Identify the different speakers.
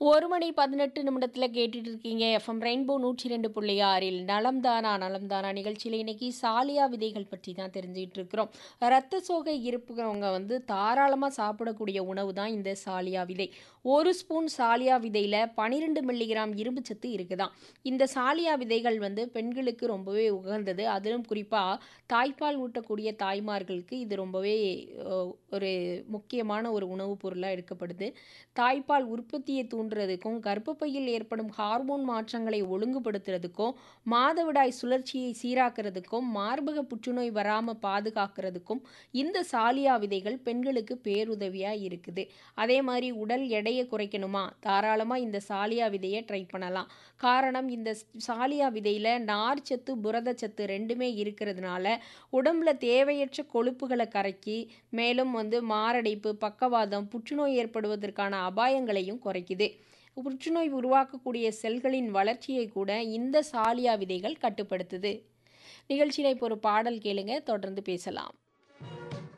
Speaker 1: ஒரு மணி பதினெட்டு நிமிடத்தில் கேட்டுட்டு இருக்கீங்க எஃப்எம் ரெயின்போ நூற்றி ரெண்டு புள்ளி ஆறில் நலம்தானா நலம்தானா நிகழ்ச்சியில் இன்னைக்கு சாலியா விதைகள் பற்றி தான் தெரிஞ்சுக்கிட்டு இருக்கிறோம் ரத்த சோகை இருப்பவங்க வந்து தாராளமாக சாப்பிடக்கூடிய உணவு தான் இந்த சாலியா விதை ஒரு ஸ்பூன் சாலியா விதையில் பன்னிரெண்டு மில்லிகிராம் இரும்பு சத்து இருக்குதாம் இந்த சாலியா விதைகள் வந்து பெண்களுக்கு ரொம்பவே உகந்தது அதிலும் குறிப்பாக தாய்ப்பால் ஊட்டக்கூடிய தாய்மார்களுக்கு இது ரொம்பவே அஹ், ஒரு முக்கியமான ஒரு உணவுப் பொருளாக எடுக்கப்படுது தாய்ப்பால் உற்பத்தியை தூண்டுறதுக்கும் கர்ப்பப்பையில் ஏற்படும் ஹார்மோன் மாற்றங்களை ஒழுங்குபடுத்துறதுக்கும் மாதவிடாய் சுழற்சியை சீராக்கிறதுக்கும் மார்பக புற்றுநோய் வராமல் பாதுகாக்கிறதுக்கும் இந்த சாலியா விதைகள் பெண்களுக்கு பேருதவியாக இருக்குது அதே மாதிரி உடல் எடையை குறைக்கணுமா தாராளமாக இந்த சாலியா விதையை ட்ரை பண்ணலாம் காரணம் இந்த சாலியா விதையில் நார்ச்சத்து புரதச்சத்து ரெண்டுமே இருக்கிறதுனால உடம்புல தேவையற்ற கொழுப்புகளை கரைக்கி மேலும் வந்து மாரடைப்பு பக்கவாதம் புற்றுநோய் ஏற்படுவதற்கான அபாயங்களையும் குறைக்குது புற்றுநோய் உருவாக்கக்கூடிய செல்களின் வளர்ச்சியை கூட இந்த சாலியா விதைகள் கட்டுப்படுத்துது நிகழ்ச்சியில் இப்போ ஒரு பாடல் கேளுங்க தொடர்ந்து பேசலாம்